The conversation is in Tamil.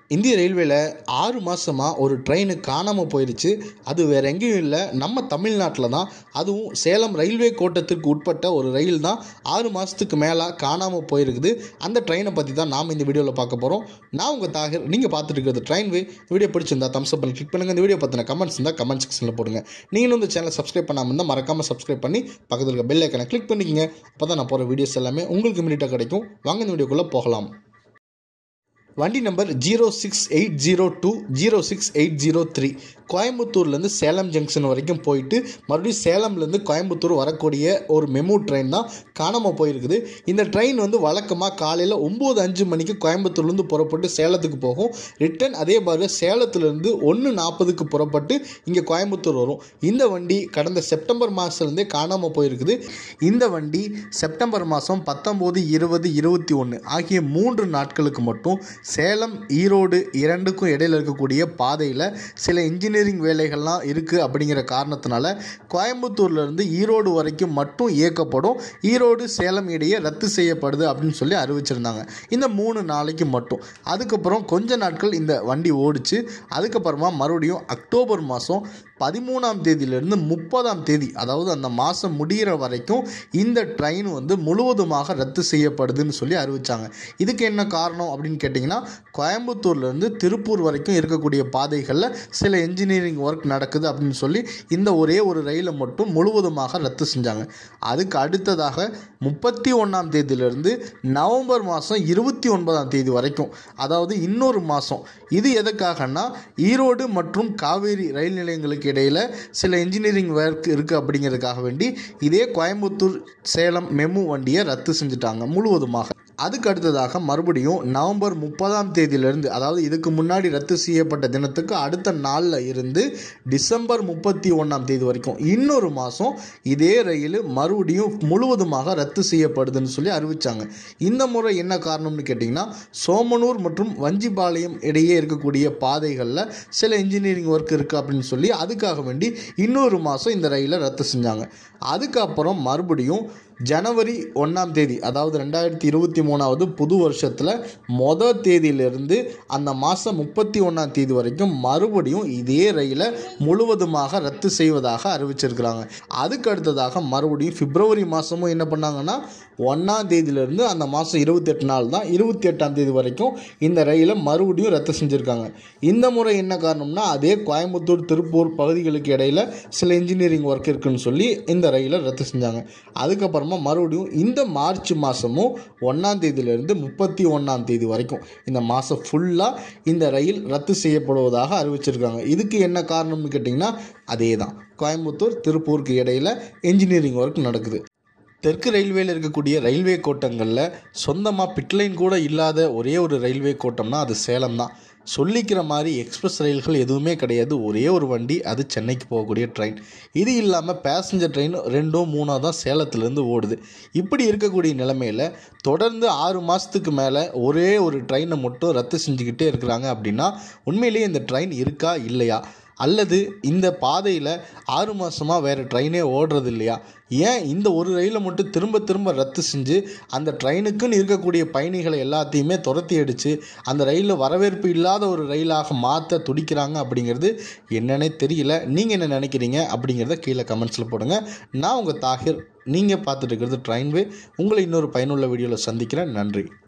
இந்திய ரயில்வேல ஆறு மாதமாக ஒரு ட்ரெயின் காணாமல் போயிருச்சு அது வேற எங்கேயும் இல்லை நம்ம தமிழ்நாட்டில் தான் அதுவும் சேலம் ரயில்வே கோட்டத்திற்கு உட்பட்ட ஒரு ரயில் தான் ஆறு மாதத்துக்கு மேலே காணாமல் போயிருக்குது அந்த ட்ரெயினை பற்றி தான் நாம் இந்த வீடியோவில் பார்க்க போகிறோம் நான் உங்கள் தாகர் நீங்கள் பார்த்துட்டு இருக்கிறது ட்ரெயின் வே வீடியோ பிடிச்சிருந்தா தம்ஸ் அப் பண்ணி கிளிக் பண்ணுங்கள் இந்த வீடியோ பற்றின கமெண்ட்ஸ் இருந்தால் கமெண்ட் செக்ஷனில் போடுங்க நீங்களும் இந்த சேனலை சப்ஸ்கிரைப் பண்ணாமல் இருந்தால் மறக்காமல் சப்ஸ்கிரைப் பண்ணி பக்கத்தில் இருக்க பெல் ஐக்கனை கிளிக் பண்ணிக்கங்க அப்போ தான் நான் போகிற வீடியோஸ் எல்லாமே உங்களுக்கு இமீடியட்டாக கிடைக்கும் வாங்க இந்த வீடியோக்குள்ளே போகலாம் வண்டி number zero six eight zero two zero six eight zero three கோயம்புத்தூர்லேருந்து சேலம் ஜங்ஷன் வரைக்கும் போயிட்டு மறுபடியும் சேலம்லேருந்து கோயம்புத்தூர் வரக்கூடிய ஒரு மெமு ட்ரெயின் தான் காணாமல் போயிருக்குது இந்த ட்ரெயின் வந்து வழக்கமாக காலையில் ஒம்பது அஞ்சு மணிக்கு கோயம்புத்தூர்லேருந்து புறப்பட்டு சேலத்துக்கு போகும் ரிட்டன் அதே மாதிரி சேலத்துலேருந்து ஒன்று நாற்பதுக்கு புறப்பட்டு இங்கே கோயம்புத்தூர் வரும் இந்த வண்டி கடந்த செப்டம்பர் மாதத்துலேருந்தே காணாமல் போயிருக்குது இந்த வண்டி செப்டம்பர் மாதம் பத்தொம்போது இருபது இருபத்தி ஒன்று ஆகிய மூன்று நாட்களுக்கு மட்டும் சேலம் ஈரோடு இரண்டுக்கும் இடையில் இருக்கக்கூடிய பாதையில் சில இன்ஜினியரிங் வேலைகள்லாம் இருக்குது அப்படிங்கிற காரணத்தினால கோயம்புத்தூர்லேருந்து ஈரோடு வரைக்கும் மட்டும் இயக்கப்படும் ஈரோடு சேலம் இடையே ரத்து செய்யப்படுது அப்படின்னு சொல்லி அறிவிச்சிருந்தாங்க இந்த மூணு நாளைக்கு மட்டும் அதுக்கப்புறம் கொஞ்ச நாட்கள் இந்த வண்டி ஓடிச்சு அதுக்கப்புறமா மறுபடியும் அக்டோபர் மாதம் பதிமூணாம் தேதியிலிருந்து முப்பதாம் தேதி அதாவது அந்த மாதம் முடிகிற வரைக்கும் இந்த ட்ரெயின் வந்து முழுவதுமாக ரத்து செய்யப்படுதுன்னு சொல்லி அறிவித்தாங்க இதுக்கு என்ன காரணம் அப்படின்னு கேட்டிங்கன்னா கோயம்புத்தூர்லேருந்து திருப்பூர் வரைக்கும் இருக்கக்கூடிய பாதைகளில் சில இன்ஜினியரிங் ஒர்க் நடக்குது அப்படின்னு சொல்லி இந்த ஒரே ஒரு ரயிலை மட்டும் முழுவதுமாக ரத்து செஞ்சாங்க அதுக்கு அடுத்ததாக முப்பத்தி ஒன்றாம் தேதியிலிருந்து நவம்பர் மாதம் இருபத்தி ஒன்பதாம் தேதி வரைக்கும் அதாவது இன்னொரு மாதம் இது எதுக்காகன்னா ஈரோடு மற்றும் காவேரி ரயில் நிலையங்களுக்கு இடையில் சில இன்ஜினியரிங் ஒர்க் இருக்குது அப்படிங்கிறதுக்காக வேண்டி இதே கோயம்புத்தூர் சேலம் மெமு வண்டியை ரத்து செஞ்சுட்டாங்க முழுவதுமாக அதுக்கு அடுத்ததாக மறுபடியும் நவம்பர் முப்பதாம் தேதியிலிருந்து அதாவது இதுக்கு முன்னாடி ரத்து செய்யப்பட்ட தினத்துக்கு அடுத்த நாளில் இருந்து டிசம்பர் முப்பத்தி ஒன்றாம் தேதி வரைக்கும் இன்னொரு மாதம் இதே ரயில் மறுபடியும் முழுவதுமாக ரத்து செய்யப்படுதுன்னு சொல்லி அறிவித்தாங்க இந்த முறை என்ன காரணம்னு கேட்டிங்கன்னா சோமனூர் மற்றும் வஞ்சிபாளையம் இடையே இருக்கக்கூடிய பாதைகளில் சில இன்ஜினியரிங் ஒர்க் இருக்குது அப்படின்னு சொல்லி அதுக்காக வேண்டி இன்னொரு மாதம் இந்த ரயிலை ரத்து செஞ்சாங்க அதுக்கப்புறம் மறுபடியும் ஜனவரி ஒன்றாம் தேதி அதாவது ரெண்டாயிரத்தி இருபத்தி மூணாவது புது வருஷத்தில் மொதல் தேதியிலிருந்து அந்த மாதம் முப்பத்தி ஒன்றாம் தேதி வரைக்கும் மறுபடியும் இதே ரயிலை முழுவதுமாக ரத்து செய்வதாக அறிவிச்சிருக்கிறாங்க அதுக்கு அடுத்ததாக மறுபடியும் பிப்ரவரி மாதமும் என்ன பண்ணாங்கன்னா ஒன்றாம் தேதியிலிருந்து அந்த மாதம் இருபத்தெட்டு நாள் தான் இருபத்தி எட்டாம் தேதி வரைக்கும் இந்த ரயிலை மறுபடியும் ரத்து செஞ்சுருக்காங்க இந்த முறை என்ன காரணம்னா அதே கோயம்புத்தூர் திருப்பூர் பகுதிகளுக்கு இடையில் சில இன்ஜினியரிங் ஒர்க் இருக்குன்னு சொல்லி இந்த ரயிலை ரத்து செஞ்சாங்க அதுக்கப்புறமா மறுபடியும் இந்த மார்ச் மாதமும் ஒன்றாம் தேதியிலிருந்து முப்பத்தி ஒன்றாம் தேதி வரைக்கும் இந்த மாதம் ஃபுல்லாக இந்த ரயில் ரத்து செய்யப்படுவதாக அறிவிச்சிருக்காங்க இதுக்கு என்ன காரணம்னு கேட்டிங்கன்னா அதே தான் கோயம்புத்தூர் திருப்பூருக்கு இடையில் இன்ஜினியரிங் ஒர்க் நடக்குது தெற்கு ரயில்வேல இருக்கக்கூடிய ரயில்வே கோட்டங்களில் சொந்தமாக பிட்லைன் கூட இல்லாத ஒரே ஒரு ரயில்வே கோட்டம்னா அது சேலம் தான் சொல்லிக்கிற மாதிரி எக்ஸ்பிரஸ் ரயில்கள் எதுவுமே கிடையாது ஒரே ஒரு வண்டி அது சென்னைக்கு போகக்கூடிய ட்ரெயின் இது இல்லாமல் பேசஞ்சர் ட்ரெயின் ரெண்டோ மூணோ தான் சேலத்துலேருந்து ஓடுது இப்படி இருக்கக்கூடிய நிலைமையில் தொடர்ந்து ஆறு மாதத்துக்கு மேலே ஒரே ஒரு ட்ரெயினை மட்டும் ரத்து செஞ்சுக்கிட்டே இருக்கிறாங்க அப்படின்னா உண்மையிலேயே இந்த ட்ரெயின் இருக்கா இல்லையா அல்லது இந்த பாதையில் ஆறு மாதமாக வேறு ட்ரெயினே ஓடுறது இல்லையா ஏன் இந்த ஒரு ரயிலை மட்டும் திரும்ப திரும்ப ரத்து செஞ்சு அந்த ட்ரெயினுக்குன்னு இருக்கக்கூடிய பயணிகளை எல்லாத்தையுமே துரத்தி அடித்து அந்த ரயிலில் வரவேற்பு இல்லாத ஒரு ரயிலாக மாற்ற துடிக்கிறாங்க அப்படிங்கிறது என்னன்னே தெரியல நீங்கள் என்ன நினைக்கிறீங்க அப்படிங்கிறத கீழே கமெண்ட்ஸில் போடுங்க நான் உங்கள் தாகிர் நீங்கள் பார்த்துட்டு இருக்கிறது ட்ரெயின்வே உங்களை இன்னொரு பயனுள்ள வீடியோவில் சந்திக்கிறேன் நன்றி